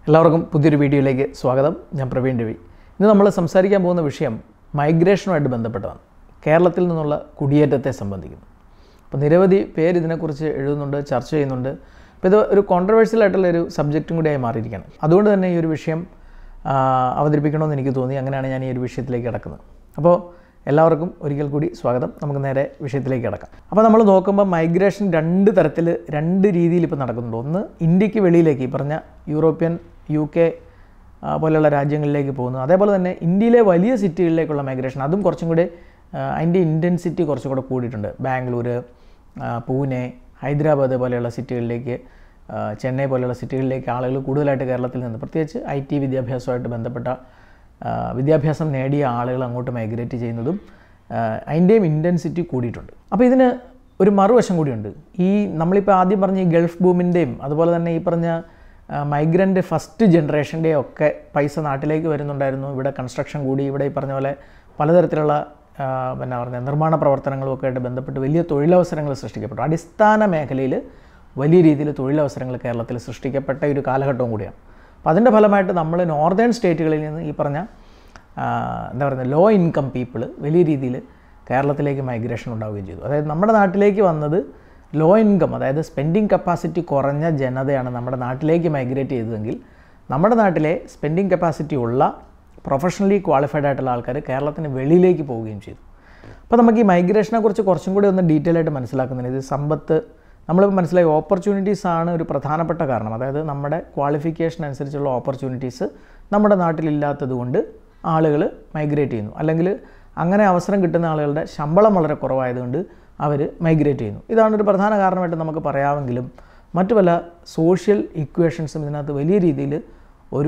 എല്ലാവർക്കും പുതിയൊരു വീഡിയോയിലേക്ക് സ്വാഗതം ഞാൻ പ്രവീൺ രവി ഇന്ന് നമ്മൾ സംസാരിക്കാൻ പോകുന്ന വിഷയം മൈഗ്രേഷനുമായിട്ട് ബന്ധപ്പെട്ടതാണ് കേരളത്തിൽ നിന്നുള്ള കുടിയേറ്റത്തെ സംബന്ധിക്കുന്നു അപ്പോൾ നിരവധി പേര് ഇതിനെക്കുറിച്ച് എഴുതുന്നുണ്ട് ചർച്ച ചെയ്യുന്നുണ്ട് അപ്പോൾ ഇത് ഒരു കോൺട്രവേഴ്സ്യൽ ആയിട്ടുള്ള ഒരു സബ്ജക്റ്റും കൂടിയായി മാറിയിരിക്കുകയാണ് അതുകൊണ്ട് തന്നെ ഈ ഒരു വിഷയം ആ, അവതരിപ്പിക്കണമെന്ന് എനിക്ക് തോന്നി അങ്ങനെയാണ് ഞാൻ ഈ ഒരു വിഷയത്തിലേക്ക് കിടക്കുന്നത് അപ്പോൾ എല്ലാവർക്കും ഒരിക്കൽ കൂടി സ്വാഗതം നമുക്ക് നേരെ വിഷയത്തിലേക്ക് കിടക്കാം അപ്പോൾ നമ്മൾ നോക്കുമ്പോൾ മൈഗ്രേഷൻ രണ്ട് തരത്തിൽ രണ്ട് രീതിയിൽ ഇപ്പോൾ നടക്കുന്നുണ്ട് ഒന്ന് ഇന്ത്യക്ക് വെളിയിലേക്ക് ഈ പറഞ്ഞ യൂറോപ്യൻ യു കെ ആ, പോലെയുള്ള രാജ്യങ്ങളിലേക്ക് പോകുന്നു അതേപോലെ തന്നെ ഇന്ത്യയിലെ വലിയ സിറ്റികളിലേക്കുള്ള മൈഗ്രേഷൻ അതും കുറച്ചും കൂടി ആ, അതിൻ്റെ ഇൻറ്റൻസിറ്റി കുറച്ചും കൂടെ കൂടിയിട്ടുണ്ട് ബാംഗ്ലൂർ ആ, പൂനെ ഹൈദരാബാദ് പോലെയുള്ള സിറ്റികളിലേക്ക് ആ, ചെന്നൈ പോലെയുള്ള സിറ്റികളിലേക്ക് ആളുകൾ കൂടുതലായിട്ട് കേരളത്തിൽ നിന്ന് പ്രത്യേകിച്ച് ഐ ടി വിദ്യാഭ്യാസമായിട്ട് ബന്ധപ്പെട്ട ആ, വിദ്യാഭ്യാസം നേടിയ ആളുകൾ അങ്ങോട്ട് മൈഗ്രേറ്റ് ചെയ്യുന്നതും ആ, അതിൻ്റെയും ഇൻറ്റൻസിറ്റി കൂടിയിട്ടുണ്ട് അപ്പോൾ ഇതിന് ഒരു മറുവശം കൂടിയുണ്ട് ഈ നമ്മളിപ്പോൾ ആദ്യം പറഞ്ഞ ഈ ഗൾഫ് ബൂമിൻ്റെയും അതുപോലെ തന്നെ ഈ പറഞ്ഞ മൈഗ്രൻ്റ് ഫസ്റ്റ് ജനറേഷൻ്റെയും ഒക്കെ പൈസ നാട്ടിലേക്ക് വരുന്നുണ്ടായിരുന്നു ഇവിടെ കൺസ്ട്രക്ഷൻ കൂടി ഇവിടെ ഈ പറഞ്ഞ പോലെ പലതരത്തിലുള്ള ആ, പിന്നെ പറഞ്ഞ നിർമ്മാണ പ്രവർത്തനങ്ങളും ഒക്കെ ആയിട്ട് ബന്ധപ്പെട്ട് വലിയ തൊഴിലവസരങ്ങൾ സൃഷ്ടിക്കപ്പെട്ടു അടിസ്ഥാന മേഖലയിൽ വലിയ രീതിയിൽ തൊഴിലവസരങ്ങൾ കേരളത്തിൽ സൃഷ്ടിക്കപ്പെട്ട ഒരു കാലഘട്ടവും കൂടിയാണ് അപ്പോൾ അതിൻ്റെ ഫലമായിട്ട് നമ്മൾ നോർത്തേൺ സ്റ്റേറ്റുകളിൽ നിന്ന് ഈ പറഞ്ഞ ആ, എന്താ പറയുക ലോ ഇൻകം പീപ്പിൾ വലിയ രീതിയിൽ കേരളത്തിലേക്ക് മൈഗ്രേഷൻ ഉണ്ടാവുകയും ചെയ്തു അതായത് നമ്മുടെ നാട്ടിലേക്ക് വന്നത് ലോ ഇൻകം അതായത് സ്പെൻഡിങ് കപ്പാസിറ്റി കുറഞ്ഞ ജനതയാണ് നമ്മുടെ നാട്ടിലേക്ക് മൈഗ്രേറ്റ് ചെയ്തതെങ്കിൽ നമ്മുടെ നാട്ടിലെ സ്പെൻഡിങ് കപ്പാസിറ്റി ഉള്ള പ്രൊഫഷണലി ക്വാളിഫൈഡ് ആയിട്ടുള്ള ആൾക്കാർ കേരളത്തിന് വെളിയിലേക്ക് പോവുകയും ചെയ്തു അപ്പോൾ നമുക്ക് ഈ മൈഗ്രേഷനെ കുറിച്ച് കുറച്ചും കൂടി ഒന്ന് ഡീറ്റെയിൽ ആയിട്ട് മനസ്സിലാക്കുന്നതിന് ഇത് സമ്പത്ത് നമ്മളിപ്പോൾ മനസ്സിലായി ഓപ്പർച്യൂണിറ്റീസ് ആണ് ഒരു പ്രധാനപ്പെട്ട കാരണം അതായത് നമ്മുടെ ക്വാളിഫിക്കേഷൻ അനുസരിച്ചുള്ള ഓപ്പർച്യൂണിറ്റീസ് നമ്മുടെ നാട്ടിലില്ലാത്തത് കൊണ്ട് ആളുകൾ മൈഗ്രേറ്റ് ചെയ്യുന്നു അല്ലെങ്കിൽ അങ്ങനെ അവസരം കിട്ടുന്ന ആളുകളുടെ ശമ്പളം വളരെ കുറവായതുകൊണ്ട് അവർ മൈഗ്രേറ്റ് ചെയ്യുന്നു ഇതാണ് ഒരു പ്രധാന കാരണമായിട്ട് നമുക്ക് പറയാമെങ്കിലും മറ്റു പല സോഷ്യൽ ഇക്വേഷൻസും ഇതിനകത്ത് വലിയ രീതിയിൽ ഒരു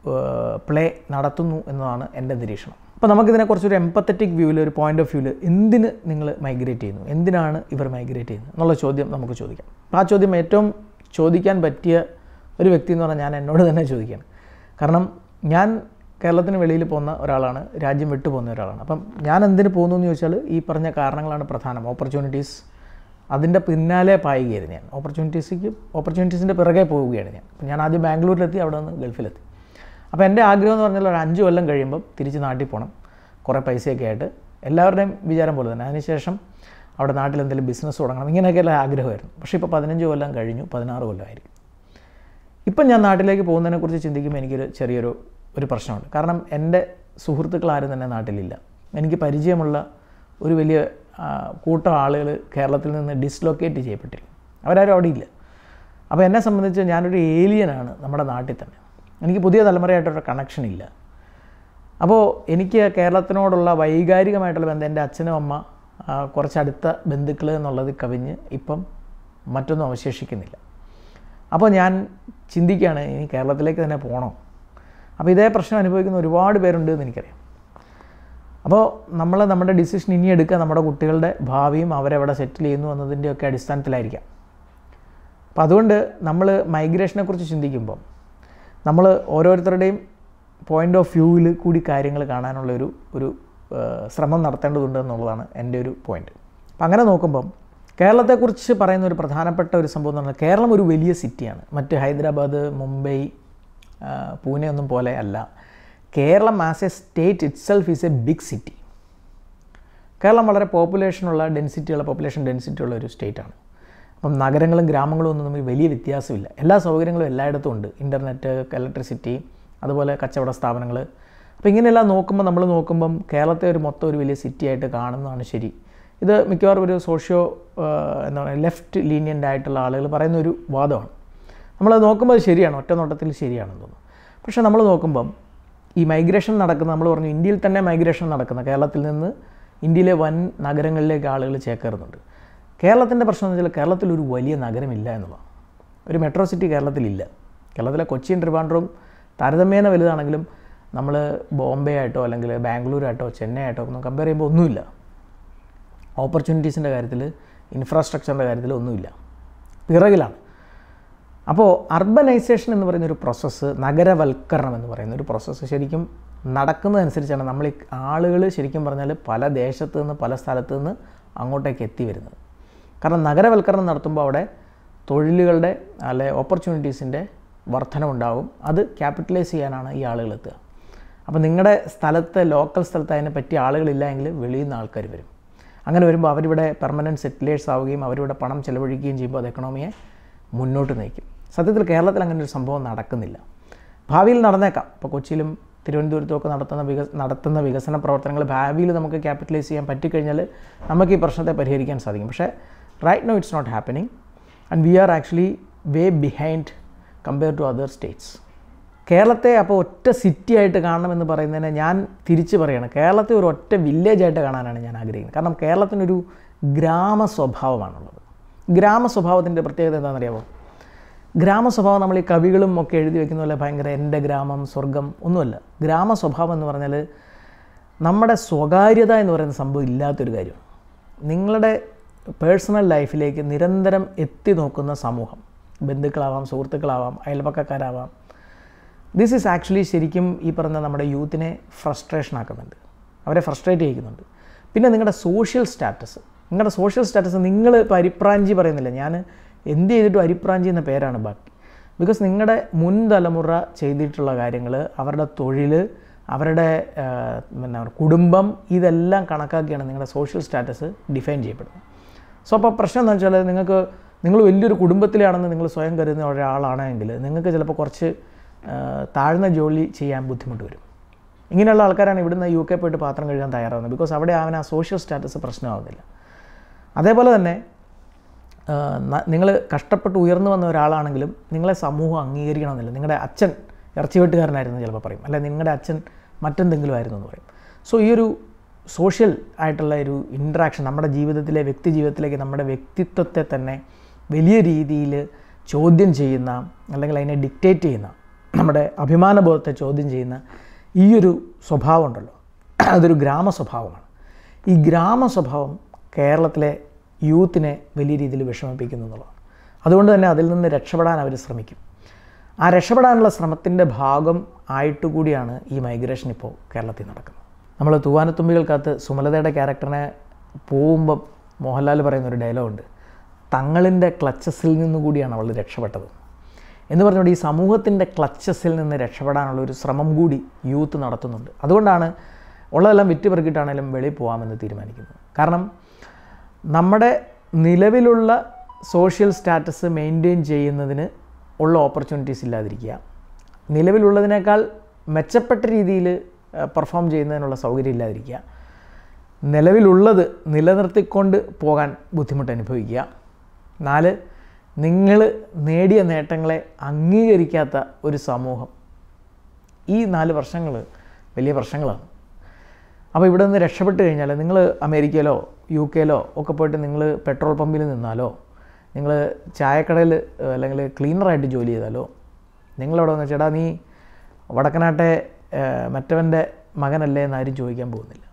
പ്ലേ നടത്തുന്നു എന്നതാണ് എൻ്റെ നിരീക്ഷണം അപ്പോൾ നമുക്കിതിനെക്കുറിച്ച് ഒരു എമ്പത്തറ്റിക് വ്യൂവിൽ ഒരു പോയിന്റ് ഓഫ് വ്യൂവിൽ എന്തിന് നിങ്ങൾ മൈഗ്രേറ്റ് ചെയ്യുന്നു എന്തിനാണ് ഇവർ മൈഗ്രേറ്റ് ചെയ്യുന്നത് എന്നുള്ള ചോദ്യം നമുക്ക് ചോദിക്കാം അപ്പോൾ ആ ചോദ്യം ഏറ്റവും ചോദിക്കാൻ പറ്റിയ ഒരു വ്യക്തി എന്ന് പറഞ്ഞാൽ ഞാൻ എന്നോട് തന്നെ ചോദിക്കുകയാണ് കാരണം ഞാൻ കേരളത്തിന് വെളിയിൽ പോകുന്ന ഒരാളാണ് രാജ്യം വിട്ടു പോകുന്ന ഒരാളാണ് അപ്പം ഞാൻ എന്തിന് പോകുന്നു എന്ന് ചോദിച്ചാൽ ഈ പറഞ്ഞ കാരണങ്ങളാണ് പ്രധാനം ഓപ്പർച്യൂണിറ്റീസ് അതിൻ്റെ പിന്നാലെ പായുകയായിരുന്നു ഞാൻ ഓപ്പർച്യൂണിറ്റീസിക്ക് ഓപ്പർച്യൂണിറ്റീസിൻ്റെ പിറകെ പോവുകയാണ് ഞാൻ അപ്പം ഞാൻ ആദ്യം ബാംഗ്ലൂരിലെത്തി അവിടെ നിന്ന് ഗൾഫിലെത്തി അപ്പോൾ എൻ്റെ ആഗ്രഹം എന്ന് പറഞ്ഞാൽ ഒരു അഞ്ച് കൊല്ലം കഴിയുമ്പം തിരിച്ച് നാട്ടിൽ പോകണം കുറേ പൈസയൊക്കെ ആയിട്ട് എല്ലാവരുടെയും വിചാരം പോലെ തന്നെ അതിനുശേഷം അവിടെ നാട്ടിൽ എന്തെങ്കിലും ബിസിനസ് തുടങ്ങണം ഇങ്ങനെയൊക്കെയുള്ള ആഗ്രഹമായിരുന്നു പക്ഷേ ഇപ്പോൾ പതിനഞ്ച് കൊല്ലം കഴിഞ്ഞു പതിനാറ് കൊല്ലമായിരിക്കും ഇപ്പം ഞാൻ നാട്ടിലേക്ക് പോകുന്നതിനെക്കുറിച്ച് ചിന്തിക്കുമ്പോൾ എനിക്കൊരു ചെറിയൊരു ഒരു പ്രശ്നമുണ്ട് കാരണം എൻ്റെ സുഹൃത്തുക്കൾ ആരും തന്നെ നാട്ടിലില്ല എനിക്ക് പരിചയമുള്ള ഒരു വലിയ ആ, കൂട്ടം ആളുകൾ കേരളത്തിൽ നിന്ന് ഡിസ്ലൊക്കേറ്റ് ചെയ്യപ്പെട്ടില്ല അവരാരും അവിടെ ഇല്ല അപ്പോൾ എന്നെ സംബന്ധിച്ച് ഞാനൊരു ഏലിയനാണ് നമ്മുടെ നാട്ടിൽ തന്നെ എനിക്ക് പുതിയ തലമുറയായിട്ടൊരു കണക്ഷൻ ഇല്ല അപ്പോൾ എനിക്ക് കേരളത്തിനോടുള്ള വൈകാരികമായിട്ടുള്ള ബന്ധം എൻ്റെ അച്ഛനും അമ്മ ആ, കുറച്ച് അടുത്ത ബന്ധുക്കൾ എന്നുള്ളത് കവിഞ്ഞ് ഇപ്പം മറ്റൊന്നും അവശേഷിക്കുന്നില്ല അപ്പോൾ ഞാൻ ചിന്തിക്കുകയാണ് ഇനി കേരളത്തിലേക്ക് തന്നെ പോകണോ അപ്പോൾ ഇതേ പ്രശ്നം അനുഭവിക്കുന്ന ഒരുപാട് പേരുണ്ട് എന്ന് എനിക്കറിയാം അപ്പോൾ നമ്മൾ നമ്മുടെ ഡിസിഷൻ ഇനി എടുക്കുക നമ്മുടെ കുട്ടികളുടെ ഭാവിയും അവരെവിടെ സെറ്റിൽ ചെയ്യുന്നു എന്നതിൻ്റെയൊക്കെ അടിസ്ഥാനത്തിലായിരിക്കാം അപ്പോൾ അതുകൊണ്ട് നമ്മൾ മൈഗ്രേഷനെ കുറിച്ച് ചിന്തിക്കുമ്പോൾ നമ്മൾ ഓരോരുത്തരുടെയും പോയിൻ്റ് ഓഫ് വ്യൂവിൽ കൂടി കാര്യങ്ങൾ കാണാനുള്ള ഒരു ഒരു ആ, ശ്രമം നടത്തേണ്ടതുണ്ട് എന്നുള്ളതാണ് എൻ്റെ ഒരു പോയിന്റ് അപ്പം അങ്ങനെ നോക്കുമ്പം കേരളത്തെക്കുറിച്ച് പറയുന്ന ഒരു പ്രധാനപ്പെട്ട ഒരു സംഭവം എന്ന് പറഞ്ഞാൽ കേരളം ഒരു വലിയ സിറ്റിയാണ് മറ്റ് ഹൈദരാബാദ് മുംബൈ ആ, പൂനെ ഒന്നും പോലെ അല്ല Keralam as a state it self is a big city Keralam വളരെ പോപ്പുലേഷനുള്ള ഡെൻസിറ്റിയുള്ള പോപ്പുലേഷൻ ഡെൻസിറ്റി ഉള്ള ഒരു സ്റ്റേറ്റാണ് അപ്പം നഗരങ്ങളും ഗ്രാമങ്ങളും ഒന്നും തമ്മിൽ വലിയ വ്യത്യാസമില്ല എല്ലാ സൗകര്യങ്ങളും എല്ലായിടത്തും ഉണ്ട് ഇൻ്റർനെറ്റ് ഇലക്ട്രിസിറ്റി അതുപോലെ കച്ചവട സ്ഥാപനങ്ങൾ അപ്പോൾ ഇങ്ങനെയെല്ലാം നോക്കുമ്പോൾ നമ്മൾ നോക്കുമ്പം കേരളത്തെ ഒരു മൊത്തം ഒരു വലിയ സിറ്റി ആയിട്ട് കാണുന്നതാണ് ശരി ഇത് മിക്കവാറും ഒരു സോഷ്യോ എന്താ പറയുക ലെഫ്റ്റ് ലീനിയൻ്റ് ആയിട്ടുള്ള ആളുകൾ പറയുന്ന ഒരു വാദമാണ് നമ്മൾ നോക്കുമ്പോൾ അത് ശരിയാണ് ഒറ്റ നോട്ടത്തിൽ ശരിയാണെന്ന് തോന്നുന്നു പക്ഷേ നമ്മൾ നോക്കുമ്പം ഈ മൈഗ്രേഷൻ നടക്കുന്ന നമ്മൾ പറഞ്ഞു ഇന്ത്യയിൽ തന്നെ മൈഗ്രേഷൻ നടക്കുന്ന കേരളത്തിൽ നിന്ന് ഇന്ത്യയിലെ വൻ നഗരങ്ങളിലേക്ക് ആളുകൾ ചേക്കേറുന്നുണ്ട് കേരളത്തിൻ്റെ പ്രശ്നം എന്ന് വെച്ചാൽ കേരളത്തിൽ ഒരു വലിയ നഗരമില്ല എന്നുള്ളതാണ് ഒരു മെട്രോ സിറ്റി കേരളത്തിലില്ല കേരളത്തിലെ കൊച്ചിയും ട്രിവാൻഡ്രവും താരതമ്യേന വലുതാണെങ്കിലും നമ്മൾ ബോംബെ ആയിട്ടോ അല്ലെങ്കിൽ ബാംഗ്ലൂർ ആയിട്ടോ ചെന്നൈ ആയിട്ടോ ഒന്നും കമ്പയർ ചെയ്യുമ്പോൾ ഒന്നുമില്ല ഓപ്പർച്യൂണിറ്റീസിൻ്റെ കാര്യത്തിൽ ഇൻഫ്രാസ്ട്രക്ചറിൻ്റെ കാര്യത്തിൽ ഒന്നുമില്ല പിറകിലാണ് അപ്പോൾ അർബനൈസേഷൻ എന്ന് പറയുന്ന ഒരു പ്രോസസ്സ് നഗരവൽക്കരണം എന്ന് പറയുന്ന ഒരു പ്രോസസ്സ് ശരിക്കും നടക്കുന്നതനുസരിച്ചാണ് നമ്മൾ ഈ ആളുകൾ ശരിക്കും പറഞ്ഞാൽ പല ദേശത്ത് നിന്ന് പല സ്ഥലത്ത് നിന്ന് അങ്ങോട്ടേക്ക് എത്തി വരുന്നത് കാരണം നഗരവൽക്കരണം നടത്തുമ്പോൾ അവിടെ തൊഴിലുകളുടെ അല്ലെ ഓപ്പർച്യൂണിറ്റീസിൻ്റെ വർധനമുണ്ടാവും അത് ക്യാപിറ്റലൈസ് ചെയ്യാനാണ് ഈ ആളുകൾ എത്തുക അപ്പോൾ നിങ്ങളുടെ സ്ഥലത്ത് ലോക്കൽ സ്ഥലത്ത് അതിനെ പറ്റിയ ആളുകളില്ല എങ്കിൽ വെളിയിൽ നിന്ന് ആൾക്കാർ വരും അങ്ങനെ വരുമ്പോൾ അവരിവിടെ പെർമനൻറ്റ് സെറ്റിലേഴ്സ് ആവുകയും അവരിവിടെ പണം ചെലവഴിക്കുകയും ചെയ്യുമ്പോൾ അത് എക്കണോമിയെ മുന്നോട്ട് നയിക്കും സത്യത്തിൽ കേരളത്തിൽ അങ്ങനെ ഒരു സംഭവം നടക്കുന്നില്ല ഭാവിയിൽ നടന്നേക്കാം ഇപ്പോൾ കൊച്ചിയിലും തിരുവനന്തപുരത്തുമൊക്കെ നടത്തുന്ന വിക നടത്തുന്ന വികസന പ്രവർത്തനങ്ങൾ ഭാവിയിൽ നമുക്ക് ക്യാപിറ്റലൈസ് ചെയ്യാൻ പറ്റിക്കഴിഞ്ഞാൽ നമുക്ക് ഈ പ്രശ്നത്തെ പരിഹരിക്കാൻ സാധിക്കും പക്ഷേ right no it's not happening and we are actually way behind compare to other states കേരളത്തെ അപ്പോൾ ഒറ്റ സിറ്റി ആയിട്ട് കാണണമെന്ന് പറയുന്നതിനെ ഞാൻ തിരിച്ച് പറയണം കേരളത്തെ ഒരു ഒറ്റ വില്ലേജ് ആയിട്ട് കാണാനാണ് ഞാൻ ആഗ്രഹിക്കുന്നത് കാരണം കേരളത്തിനൊരു ഗ്രാമ സ്വഭാവമാണുള്ളത് ഗ്രാമ സ്വഭാവത്തിൻ്റെ പ്രത്യേകത എന്താണെന്നറിയാമോ ഗ്രാമ സ്വഭാവം നമ്മൾ ഈ കവികളും ഒക്കെ എഴുതി വെക്കുന്ന പോലെ ഭയങ്കര എൻ്റെ ഗ്രാമം സ്വർഗം ഒന്നുമല്ല ഗ്രാമ സ്വഭാവം എന്ന് പറഞ്ഞാൽ നമ്മുടെ സ്വകാര്യത എന്ന് പറയുന്ന സംഭവം ഇല്ലാത്തൊരു കാര്യമാണ് നിങ്ങളുടെ പേഴ്സണൽ ലൈഫിലേക്ക് നിരന്തരം എത്തി നോക്കുന്ന സമൂഹം ബന്ധുക്കളാവാം സുഹൃത്തുക്കളാവാം അയൽപക്കക്കാരാവാം ദിസ് ഈസ് ആക്ച്വലി ശരിക്കും ഈ പറഞ്ഞ നമ്മുടെ യൂത്തിനെ ഫ്രസ്ട്രേഷൻ ആക്കുന്നുണ്ട് അവരെ ഫ്രസ്ട്രേറ്റ് ചെയ്യിക്കുന്നുണ്ട് പിന്നെ നിങ്ങളുടെ സോഷ്യൽ സ്റ്റാറ്റസ് നിങ്ങളുടെ സോഷ്യൽ സ്റ്റാറ്റസ് നിങ്ങൾ ഇപ്പോൾ അരിപ്രാഞ്ചി പറയുന്നില്ല ഞാൻ എന്ത് ചെയ്തിട്ടും അരിപ്രാഞ്ചി എന്ന പേരാണ് ബാക്കി ബിക്കോസ് നിങ്ങളുടെ മുൻ തലമുറ ചെയ്തിട്ടുള്ള കാര്യങ്ങൾ അവരുടെ തൊഴിൽ അവരുടെ ആ, പിന്നെ കുടുംബം ഇതെല്ലാം കണക്കാക്കിയാണ് നിങ്ങളുടെ സോഷ്യൽ സ്റ്റാറ്റസ് ഡിഫൈൻ ചെയ്യപ്പെടുന്നത് സോ അപ്പോൾ പ്രശ്നം എന്താ വെച്ചാൽ നിങ്ങൾക്ക് നിങ്ങൾ വലിയൊരു കുടുംബത്തിലാണെന്ന് നിങ്ങൾ സ്വയം കരുതുന്ന ഒരാളാണെങ്കിൽ നിങ്ങൾക്ക് ചിലപ്പോൾ കുറച്ച് ആ, താഴ്ന്ന ജോലി ചെയ്യാൻ ബുദ്ധിമുട്ട് വരും ഇങ്ങനെയുള്ള ആൾക്കാരാണ് ഇവിടുന്ന് യു കെ പോയിട്ട് പാത്രം കഴുകാൻ തയ്യാറാവുന്നത് ബിക്കോസ് അവിടെ അവൻ ആ സോഷ്യൽ സ്റ്റാറ്റസ് പ്രശ്നമാവുന്നില്ല അതേപോലെ തന്നെ നിങ്ങൾ കഷ്ടപ്പെട്ട് ഉയർന്നു വന്ന ഒരാളാണെങ്കിലും നിങ്ങളെ സമൂഹം അംഗീകരിക്കണമെന്നില്ല നിങ്ങളുടെ അച്ഛൻ ഇറച്ചി വെട്ടുകാരനായിരുന്നു ചിലപ്പോൾ പറയും അല്ലെ നിങ്ങളുടെ അച്ഛൻ മറ്റെന്തെങ്കിലും ആയിരുന്നു എന്ന് പറയും സോ ഈ ഒരു സോഷ്യൽ ആയിട്ടുള്ള ഒരു ഇൻട്രാക്ഷൻ നമ്മുടെ ജീവിതത്തിലെ വ്യക്തി ജീവിതത്തിലേക്ക് നമ്മുടെ വ്യക്തിത്വത്തെ തന്നെ വലിയ രീതിയിൽ ചോദ്യം ചെയ്യുന്ന അല്ലെങ്കിൽ അതിനെ ഡിക്റ്റേറ്റ് ചെയ്യുന്ന നമ്മുടെ അഭിമാനബോധത്തെ ചോദ്യം ചെയ്യുന്ന ഈ ഒരു സ്വഭാവം ഉണ്ടല്ലോ അതൊരു ഗ്രാമ സ്വഭാവമാണ് ഈ ഗ്രാമ സ്വഭാവം കേരളത്തിലെ യൂത്തിനെ വലിയ രീതിയിൽ വിഷമിപ്പിക്കുന്നു എന്നുള്ളതാണ് അതുകൊണ്ട് തന്നെ അതിൽ നിന്ന് രക്ഷപ്പെടാൻ അവർ ശ്രമിക്കും ആ രക്ഷപ്പെടാനുള്ള ശ്രമത്തിൻ്റെ ഭാഗം ആയിട്ട് കൂടിയാണ് ഈ മൈഗ്രേഷൻ ഇപ്പോൾ കേരളത്തിൽ നടക്കുന്നത് നമ്മൾ തൂവാനത്തുമ്പികൾക്കകത്ത് സുമലതയുടെ ക്യാരക്ടറിനെ പോകുമ്പം മോഹൻലാൽ പറയുന്ന ഒരു ഡയലോഗുണ്ട് തങ്ങളിൻ്റെ ക്ലച്ചസിൽ നിന്ന് കൂടിയാണ് അവൾ രക്ഷപ്പെട്ടത് എന്ന് പറഞ്ഞുകൊണ്ട് ഈ സമൂഹത്തിൻ്റെ ക്ലച്ചസിൽ നിന്ന് രക്ഷപ്പെടാനുള്ള ഒരു ശ്രമം കൂടി യൂത്ത് നടത്തുന്നുണ്ട് അതുകൊണ്ടാണ് ഉള്ളതെല്ലാം വിറ്റ് പെറുക്കിയിട്ടാണെങ്കിലും വെളിയിൽ പോകാമെന്ന് തീരുമാനിക്കുന്നത് കാരണം നമ്മുടെ നിലവിലുള്ള സോഷ്യൽ സ്റ്റാറ്റസ് മെയിൻറ്റെയിൻ ചെയ്യുന്നതിന് ഉള്ള ഓപ്പർച്യൂണിറ്റീസ് ഇല്ലാതിരിക്കുക നിലവിലുള്ളതിനേക്കാൾ മെച്ചപ്പെട്ട രീതിയിൽ പെർഫോം ചെയ്യുന്നതിനുള്ള സൗകര്യം ഇല്ലാതിരിക്കുക നിലവിലുള്ളത് നിലനിർത്തിക്കൊണ്ട് പോകാൻ ബുദ്ധിമുട്ട് അനുഭവിക്കുക നാല് നിങ്ങൾ നേടിയ നേട്ടങ്ങളെ അംഗീകരിക്കാത്ത ഒരു സമൂഹം ഈ നാല് പ്രശ്നങ്ങൾ വലിയ പ്രശ്നങ്ങളാണ് അപ്പോൾ ഇവിടെ നിന്ന് രക്ഷപ്പെട്ട് കഴിഞ്ഞാൽ നിങ്ങൾ അമേരിക്കയിലോ യു കെയിലോ ഒക്കെ പോയിട്ട് നിങ്ങൾ പെട്രോൾ പമ്പിൽ നിന്നാലോ നിങ്ങൾ ചായക്കടയിൽ അല്ലെങ്കിൽ ക്ലീനറായിട്ട് ജോലി ചെയ്താലോ നിങ്ങളവിടെ വന്ന് ചേട്ടാ നീ വടക്കനാട്ടെ ഏഹ്, മറ്റവൻ്റെ മകനല്ലേ എന്നാരും ചോദിക്കാൻ പോകുന്നില്ല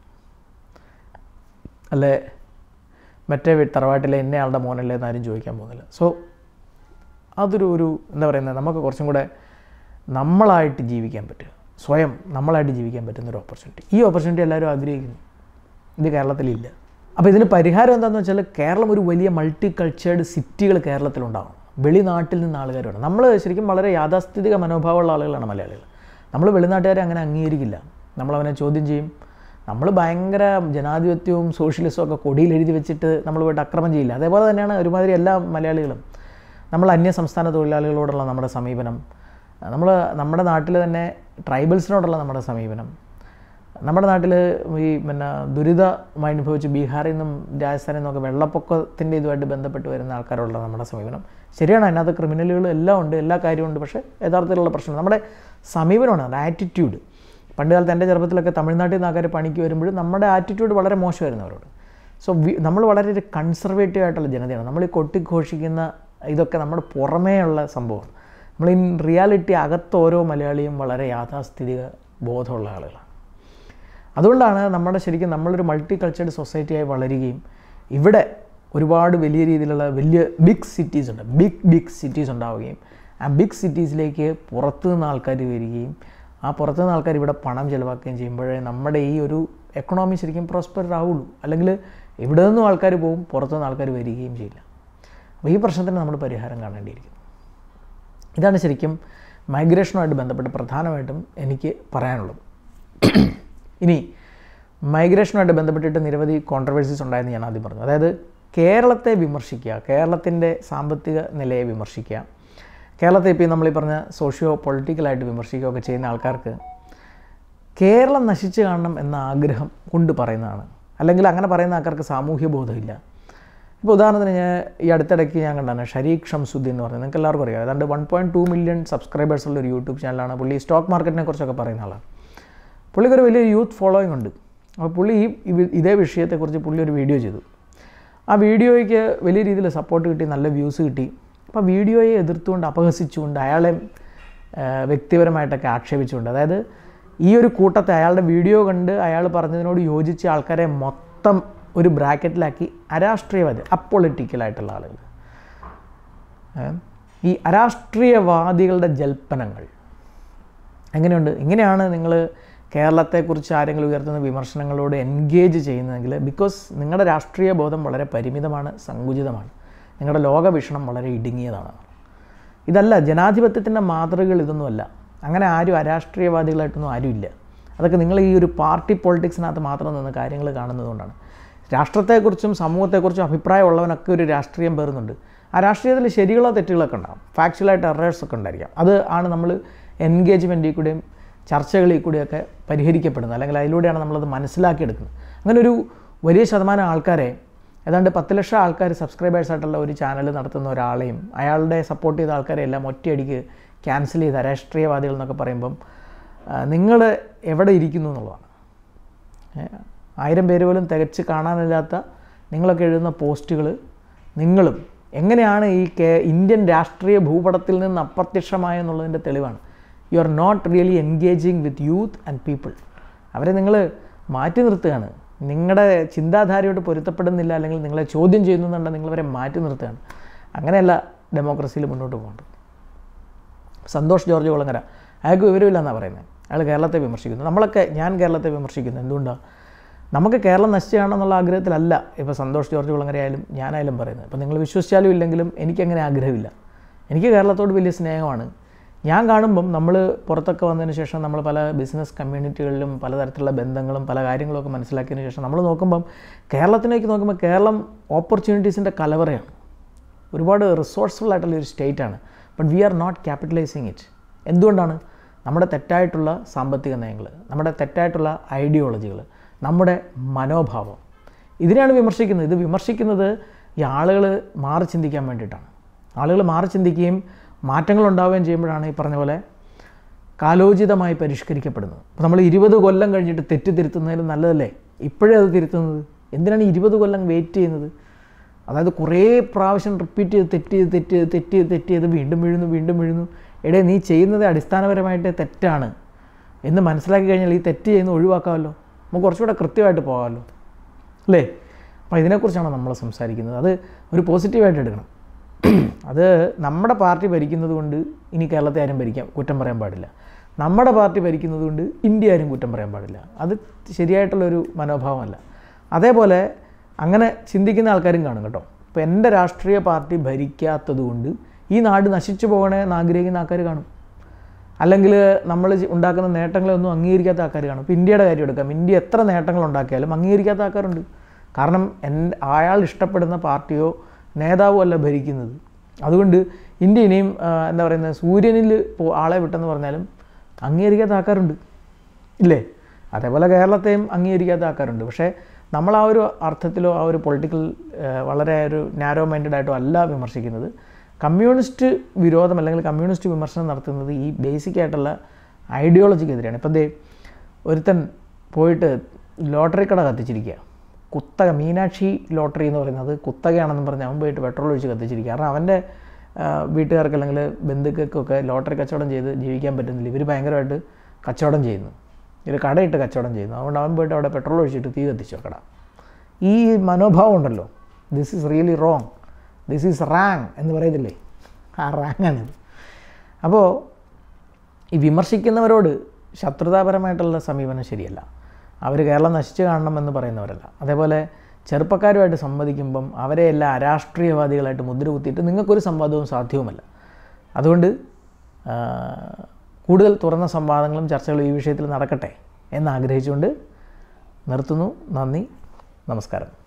അല്ലേ മറ്റേ വീ- തറവാട്ടിലെ ഇന്ന ആളുടെ മോനല്ലേ എന്നാരും ചോദിക്കാൻ പോകുന്നില്ല സോ അതൊരു ഒരു എന്താ പറയുന്നത് നമുക്ക് കുറച്ചും കൂടെ നമ്മളായിട്ട് ജീവിക്കാൻ പറ്റുക സ്വയം നമ്മളായിട്ട് ജീവിക്കാൻ പറ്റുന്ന ഒരു ഓപ്പർച്യൂണിറ്റി ഈ ഓപ്പർച്യൂണിറ്റി എല്ലാവരും ആഗ്രഹിക്കുന്നു ഇത് കേരളത്തിലില്ല അപ്പോൾ ഇതിന് പരിഹാരം എന്താണെന്ന് വെച്ചാൽ കേരളം ഒരു വലിയ മൾട്ടി കൾച്ചേർഡ് സിറ്റികൾ കേരളത്തിലുണ്ടാവണം വെളിനാട്ടിൽ നിന്ന് ആൾക്കാർ വേണം നമ്മൾ ശരിക്കും വളരെ യാഥാസ്ഥിതിക മനോഭാവമുള്ള ആളുകളാണ് മലയാളികൾ നമ്മൾ വെളിനാട്ടുകാരെ അങ്ങനെ അംഗീകരിക്കില്ല നമ്മളവനെ ചോദ്യം ചെയ്യും നമ്മൾ ഭയങ്കര ജനാധിപത്യവും സോഷ്യലിസവും ഒക്കെ കൊടിയിൽ എഴുതി വെച്ചിട്ട് നമ്മൾ പോയിട്ട് അക്രമം ചെയ്യില്ല അതേപോലെ തന്നെയാണ് ഒരുമാതിരി എല്ലാ മലയാളികളും നമ്മൾ അന്യ സംസ്ഥാന തൊഴിലാളികളോടുള്ള നമ്മുടെ സമീപനം നമ്മൾ നമ്മുടെ നാട്ടിൽ തന്നെ ട്രൈബൽസിനോടുള്ള നമ്മുടെ സമീപനം നമ്മുടെ നാട്ടിൽ ഈ പിന്നെ ദുരിതമായി അനുഭവിച്ച് ബീഹാറിൽ നിന്നും രാജസ്ഥാനിൽ നിന്നൊക്കെ വെള്ളപ്പൊക്കത്തിൻ്റെ ഇതുമായിട്ട് ബന്ധപ്പെട്ട് വരുന്ന ആൾക്കാരോടുള്ള നമ്മുടെ സമീപനം ശരിയാണ് അതിനകത്ത് ക്രിമിനലുകൾ എല്ലാം ഉണ്ട് എല്ലാ കാര്യമുണ്ട് പക്ഷേ യഥാർത്ഥത്തിലുള്ള പ്രശ്നം നമ്മുടെ സമീപനമാണ് ആറ്റിറ്റ്യൂഡ് പണ്ട് കാലത്ത് എൻ്റെ ചെറുപ്പത്തിലൊക്കെ തമിഴ്നാട്ടിൽ നിന്ന് ആൾക്കാർ പണിക്ക് വരുമ്പോഴും നമ്മുടെ ആറ്റിറ്റ്യൂഡ് വളരെ മോശമായിരുന്നു അവരോട് സോ നമ്മൾ വളരെ ഒരു കൺസർവേറ്റീവ് ആയിട്ടുള്ള ജനതയാണ് നമ്മൾ ഈ കൊട്ടിഘോഷിക്കുന്ന ഇതൊക്കെ നമ്മുടെ പുറമേ ഉള്ള സംഭവമാണ് നമ്മൾ ഇൻ റിയാലിറ്റി അകത്ത് ഓരോ മലയാളിയും വളരെ യാഥാസ്ഥിതിക ബോധമുള്ള ആളുകളാണ് അതുകൊണ്ടാണ് നമ്മുടെ ശരിക്കും നമ്മളൊരു മൾട്ടി കൾച്ചേർഡ് സൊസൈറ്റിയായി വളരുകയും ഇവിടെ ഒരുപാട് വലിയ രീതിയിലുള്ള വലിയ ബിഗ് സിറ്റീസ് ഉണ്ട് ബിഗ് ബിഗ് സിറ്റീസ് ഉണ്ടാവുകയും ആ ബിഗ് സിറ്റീസിലേക്ക് പുറത്തു നിന്ന് ആൾക്കാർ വരികയും ആ പുറത്തു നിന്ന് ആൾക്കാർ ഇവിടെ പണം ചിലവാക്കുകയും ചെയ്യുമ്പോഴേ നമ്മുടെ ഈ ഒരു എക്കണോമി ശരിക്കും പ്രോസ്പർ ആവുള്ളൂ അല്ലെങ്കിൽ ഇവിടെ നിന്നും ആൾക്കാർ പോവും പുറത്തു നിന്ന് ആൾക്കാർ വരികയും ചെയ്യില്ല അപ്പോൾ ഈ പ്രശ്നത്തിന് നമ്മൾ പരിഹാരം കാണേണ്ടിയിരിക്കുന്നു ഇതാണ് ശരിക്കും മൈഗ്രേഷനുമായിട്ട് ബന്ധപ്പെട്ട് പ്രധാനമായിട്ടും എനിക്ക് പറയാനുള്ളത് ഇനി മൈഗ്രേഷനുമായിട്ട് ബന്ധപ്പെട്ടിട്ട് നിരവധി കോൺട്രവേഴ്സീസ് ഉണ്ടായെന്ന് ഞാൻ ആദ്യം പറഞ്ഞു അതായത് കേരളത്തെ വിമർശിക്കുക കേരളത്തിൻ്റെ സാമ്പത്തിക നിലയെ വിമർശിക്കുക കേരളത്തെ ഇപ്പോൾ നമ്മൾ ഈ പറഞ്ഞ സോഷ്യോ പൊളിറ്റിക്കലായിട്ട് വിമർശിക്കുകയൊക്കെ ചെയ്യുന്ന ആൾക്കാർക്ക് കേരളം നശിച്ചു കാണണം എന്ന ആഗ്രഹം കൊണ്ട് പറയുന്നതാണ് അല്ലെങ്കിൽ അങ്ങനെ പറയുന്ന ആൾക്കാർക്ക് സാമൂഹ്യ ബോധമില്ല ഇപ്പോൾ ഉദാഹരണത്തിന് ഞാൻ ഈ അടുത്തിടയ്ക്ക് ഞാൻ കണ്ടാണ് ഷരീഖ് ഷംസുദ്ദീൻ എന്ന് പറയുന്നത് നിങ്ങൾക്ക് എല്ലാവർക്കും അറിയാം ഏതാണ്ട് one point two million subscribers ഉള്ള ഒരു യൂട്യൂബ് ചാനലാണ് പുള്ളി സ്റ്റോക്ക് മാർക്കറ്റിനെ കുറിച്ചൊക്കെ പറയുന്ന ആളാണ് പുള്ളിക്ക് ഒരു വലിയ യൂത്ത് ഫോളോയിങ് ഉണ്ട് അപ്പോൾ പുള്ളി ഈ ഇവ- ഇതേ വിഷയത്തെക്കുറിച്ച് പുള്ളി ഒരു വീഡിയോ ചെയ്തു ആ വീഡിയോയ്ക്ക് വലിയ രീതിയിൽ സപ്പോർട്ട് കിട്ടി നല്ല വ്യൂസ് കിട്ടി അപ്പോൾ വീഡിയോയെ എതിർത്തുകൊണ്ട് അപഹസിച്ചുകൊണ്ട് അയാളെ ആ, വ്യക്തിപരമായിട്ടൊക്കെ ആക്ഷേപിച്ചുകൊണ്ട് അതായത് ഈ ഒരു കൂട്ടത്തെ അയാളുടെ വീഡിയോ കണ്ട് അയാൾ പറഞ്ഞതിനോട് യോജിച്ച ആൾക്കാരെ മൊത്തം ഒരു ബ്രാക്കറ്റിലാക്കി അരാഷ്ട്രീയവാദി അപ്പൊളിറ്റിക്കലായിട്ടുള്ള ആളുകൾ ഏ? ഈ അരാഷ്ട്രീയവാദികളുടെ ജൽപ്പനങ്ങൾ എങ്ങനെയുണ്ട് ഇങ്ങനെയാണ് നിങ്ങൾ കേരളത്തെക്കുറിച്ച് ആരെങ്കിലും ഉയർത്തുന്ന വിമർശനങ്ങളോട് എൻഗേജ് ചെയ്യുന്നതെങ്കിൽ ബിക്കോസ് നിങ്ങളുടെ രാഷ്ട്രീയ ബോധം വളരെ പരിമിതമാണ് സങ്കുചിതമാണ് നിങ്ങളുടെ ലോകവീക്ഷണം വളരെ ഇടുങ്ങിയതാണ് ഇതല്ല ജനാധിപത്യത്തിൻ്റെ മാതൃകകൾ ഇതൊന്നുമല്ല അങ്ങനെ ആരും അരാഷ്ട്രീയവാദികളായിട്ടൊന്നും ആരുമില്ല അതൊക്കെ നിങ്ങൾ ഈ ഒരു പാർട്ടി പൊളിറ്റിക്സിനകത്ത് മാത്രം നിന്ന് കാര്യങ്ങൾ കാണുന്നതുകൊണ്ടാണ് രാഷ്ട്രത്തെക്കുറിച്ചും സമൂഹത്തെക്കുറിച്ചും അഭിപ്രായമുള്ളവനൊക്കെ ഒരു രാഷ്ട്രീയം പേറുന്നുണ്ട് ആ രാഷ്ട്രീയത്തിൽ ശരികളോ തെറ്റുകളൊക്കെ ഉണ്ടാകും ഫാക്ച്വലായിട്ട് എറേഴ്സ് ഒക്കെ ഉണ്ടായിരിക്കാം അത് ആണ് നമ്മൾ എൻഗേജ്മെൻറ്റിൽ കൂടെയും ചർച്ചകളിൽ കൂടിയൊക്കെ പരിഹരിക്കപ്പെടുന്നത് അല്ലെങ്കിൽ അതിലൂടെയാണ് നമ്മളത് മനസ്സിലാക്കിയെടുക്കുന്നത് അങ്ങനെ ഒരു വലിയ ശതമാനം ആൾക്കാരെ ഏതാണ്ട് പത്ത് ലക്ഷം ആൾക്കാർ സബ്സ്ക്രൈബേഴ്സ് ആയിട്ടുള്ള ഒരു ചാനൽ നടത്തുന്ന ഒരാളെയും അയാളുടെ സപ്പോർട്ട് ചെയ്ത ആൾക്കാരെ എല്ലാം ഒറ്റയടിക്ക് ക്യാൻസൽ ചെയ്ത രാഷ്ട്രീയവാദികൾ എന്നൊക്കെ പറയുമ്പം നിങ്ങൾ എവിടെ ഇരിക്കുന്നു എന്നുള്ളതാണ് ഏ, ആയിരം പേര് പോലും തികച്ച് കാണാനില്ലാത്ത നിങ്ങളൊക്കെ എഴുതുന്ന പോസ്റ്റുകൾ നിങ്ങളും എങ്ങനെയാണ് ഈ കേ ഇന്ത്യൻ രാഷ്ട്രീയ ഭൂപടത്തിൽ നിന്ന് അപ്രത്യക്ഷമായെന്നുള്ളതിൻ്റെ തെളിവാണ് you are not really engaging with youth and people അവരെ നിങ്ങൾ മാറ്റി നിർത്തുകയാണ് നിങ്ങളുടെ ചിന്താധാരയോട് പൊരുത്തപ്പെടുന്നില്ല അല്ലെങ്കിൽ നിങ്ങളെ ചോദ്യം ചെയ്യുന്നുണ്ടെങ്കിൽ നിങ്ങളവരെ മാറ്റി നിർത്തുകയാണ് അങ്ങനെയല്ല ഡെമോക്രസിയിൽ മുന്നോട്ട് പോകേണ്ടത് സന്തോഷ് ജോർജ് കുളങ്ങര അയാൾക്ക് വിവരമില്ലെന്നാണ് പറയുന്നത് അയാൾ കേരളത്തെ വിമർശിക്കുന്നു നമ്മളൊക്കെ ഞാൻ കേരളത്തെ വിമർശിക്കുന്നു എന്തുകൊണ്ടാണ് നമുക്ക് കേരളം നശിച്ചു കാണണമെന്നുള്ള ആഗ്രഹത്തിലല്ല ഇപ്പോൾ സന്തോഷ് ജോർജ് കുളങ്ങര ആയാലും ഞാനായാലും പറയുന്നത് ഇപ്പോൾ നിങ്ങൾ വിശ്വസിച്ചാലും ഇല്ലെങ്കിലും എനിക്കങ്ങനെ ആഗ്രഹമില്ല എനിക്ക് കേരളത്തോട് വലിയ സ്നേഹമാണ് ഞാൻ കാണുമ്പം നമ്മൾ പുറത്തൊക്കെ വന്നതിന് ശേഷം നമ്മൾ പല ബിസിനസ് കമ്മ്യൂണിറ്റികളിലും പലതരത്തിലുള്ള ബന്ധങ്ങളും പല കാര്യങ്ങളൊക്കെ മനസ്സിലാക്കിയതിന് ശേഷം നമ്മൾ നോക്കുമ്പം കേരളത്തിലേക്ക് നോക്കുമ്പോൾ കേരളം ഓപ്പർച്യൂണിറ്റീസിൻ്റെ കലവറയാണ് ഒരുപാട് റിസോഴ്സ്ഫുൾ ആയിട്ടുള്ള ഒരു സ്റ്റേറ്റ് ആണ് but we are not capitalising it എന്തുകൊണ്ടാണ് നമ്മുടെ തെറ്റായിട്ടുള്ള സാമ്പത്തിക നയങ്ങൾ നമ്മുടെ തെറ്റായിട്ടുള്ള ഐഡിയോളജികൾ നമ്മുടെ മനോഭാവം ഇതിനെയാണ് വിമർശിക്കുന്നത് ഇത് വിമർശിക്കുന്നത് ഈ ആളുകൾ മാറി ചിന്തിക്കാൻ വേണ്ടിയിട്ടാണ് ആളുകൾ മാറി ചിന്തിക്കുകയും മാറ്റങ്ങൾ ഉണ്ടാവുകയും ചെയ്യുമ്പോഴാണ് ഈ പറഞ്ഞ പോലെ കാലോചിതമായി പരിഷ്കരിക്കപ്പെടുന്നത് അപ്പോൾ നമ്മൾ ഇരുപത് കൊല്ലം കഴിഞ്ഞിട്ട് തെറ്റ് തിരുത്തുന്നതിലും നല്ലതല്ലേ ഇപ്പോഴേ അത് തിരുത്തുന്നത് എന്തിനാണ് ഇരുപത് കൊല്ലം വെയിറ്റ് ചെയ്യുന്നത് അതായത് കുറേ പ്രാവശ്യം റിപ്പീറ്റ് ചെയ്ത് തെറ്റ് ചെയ്ത് തെറ്റ് ചെയ്ത് തെറ്റ് ചെയ്ത് തെറ്റ് ചെയ്ത് വീണ്ടും വീഴുന്നു വീണ്ടും വീഴുന്നു എടേ നീ ചെയ്യുന്നത് അടിസ്ഥാനപരമായിട്ട് തെറ്റാണ് എന്ന് മനസ്സിലാക്കി കഴിഞ്ഞാൽ ഈ തെറ്റ് ചെയ്യുന്നത് ഒഴിവാക്കാമല്ലോ നമുക്ക് കുറച്ചുകൂടെ കൃത്യമായിട്ട് പോകാമല്ലോ അല്ലേ അപ്പോൾ ഇതിനെക്കുറിച്ചാണ് നമ്മൾ സംസാരിക്കുന്നത് അത് ഒരു പോസിറ്റീവായിട്ട് എടുക്കണം അത് നമ്മുടെ പാർട്ടി ഭരിക്കുന്നത് കൊണ്ട് ഇനി കേരളത്തെ ആരും ഭരിക്കാം കുറ്റം പറയാൻ പാടില്ല നമ്മുടെ പാർട്ടി ഭരിക്കുന്നത് കൊണ്ട് ഇന്ത്യ ആരും കുറ്റം പറയാൻ പാടില്ല അത് ശരിയായിട്ടുള്ളൊരു മനോഭാവമല്ല അതേപോലെ അങ്ങനെ ചിന്തിക്കുന്ന ആൾക്കാരും കാണും കേട്ടോ ഇപ്പോൾ എൻ്റെ രാഷ്ട്രീയ പാർട്ടി ഭരിക്കാത്തത് കൊണ്ട് ഈ നാട് നശിച്ചു പോകണേ എന്ന് ആഗ്രഹിക്കുന്ന ആൾക്കാർ കാണും അല്ലെങ്കിൽ നമ്മൾ ചി- ഉണ്ടാക്കുന്ന നേട്ടങ്ങളൊന്നും അംഗീകരിക്കാത്ത ആൾക്കാർ കാണും ഇപ്പോൾ ഇന്ത്യയുടെ കാര്യം എടുക്കാം ഇന്ത്യ എത്ര നേട്ടങ്ങൾ ഉണ്ടാക്കിയാലും അംഗീകരിക്കാത്ത ആൾക്കാരുണ്ട് കാരണം എൻ അയാൾ ഇഷ്ടപ്പെടുന്ന പാർട്ടിയോ നേതാവോ അല്ല ഭരിക്കുന്നത് അതുകൊണ്ട് ഇന്ത്യ ഇനിയും ആ, എന്താ പറയുന്നത് സൂര്യനിൽ പോ- ആളെ വിട്ടെന്ന് പറഞ്ഞാലും അംഗീകരിക്കാത്ത ആൾക്കാരുണ്ട് ഇല്ലേ അതേപോലെ കേരളത്തെയും അംഗീകരിക്കാത്ത ആൾക്കാരുണ്ട് പക്ഷേ നമ്മൾ ആ ഒരു അർത്ഥത്തിലോ ആ ഒരു പൊളിറ്റിക്കൽ വളരെ ഒരു നാരോ മൈൻഡഡ് ആയിട്ടോ അല്ല വിമർശിക്കുന്നത് കമ്മ്യൂണിസ്റ്റ് വിരോധം അല്ലെങ്കിൽ കമ്മ്യൂണിസ്റ്റ് വിമർശനം നടത്തുന്നത് ഈ ബേസിക് ആയിട്ടുള്ള ഐഡിയോളജിക്കെതിരെയാണ് ഇപ്പം ദേ ഒരുത്തൻ പോയിട്ട് ലോട്ടറി കട കത്തിച്ചിരിക്കുക കുത്തക മീനാക്ഷി ലോട്ടറി എന്ന് പറയുന്നത് കുത്തകയാണെന്ന് പറഞ്ഞ് അവൻ പോയിട്ട് പെട്രോൾ ഒഴിച്ച് കത്തിച്ചിരിക്കുക കാരണം അവൻ്റെ ആ, വീട്ടുകാർക്ക് അല്ലെങ്കിൽ ബന്ധുക്കൾക്കൊക്കെ ലോട്ടറി കച്ചവടം ചെയ്ത് ജീവിക്കാൻ പറ്റുന്നില്ല ഇവർ ഭയങ്കരമായിട്ട് കച്ചവടം ചെയ്യുന്നു ഇവർ കടയിട്ട് കച്ചവടം ചെയ്യുന്നു അതുകൊണ്ട് അവൻ പോയിട്ട് അവിടെ പെട്രോൾ ഒഴിച്ചിട്ട് തീ കത്തിച്ചു കട ഈ മനോഭാവം ഉണ്ടല്ലോ this is really wrong this is wrong എന്ന് പറയത്തില്ലേ ആ റാങ്ങാണിത് അപ്പോൾ ഈ വിമർശിക്കുന്നവരോട് ശത്രുതാപരമായിട്ടുള്ള സമീപനം ശരിയല്ല അവർ കേരളം നശിച്ചു കാണണമെന്ന് പറയുന്നവരല്ല അതേപോലെ ചെറുപ്പക്കാരുമായിട്ട് സംവദിക്കുമ്പം അവരെ എല്ലാം അരാഷ്ട്രീയവാദികളായിട്ട് മുദ്ര കുത്തിയിട്ട് നിങ്ങൾക്കൊരു സംവാദവും സാധ്യവുമല്ല അതുകൊണ്ട് ആ, കൂടുതൽ തുറന്ന സംവാദങ്ങളും ചർച്ചകളും ഈ വിഷയത്തിൽ നടക്കട്ടെ എന്നാഗ്രഹിച്ചുകൊണ്ട് നിർത്തുന്നു നന്ദി നമസ്കാരം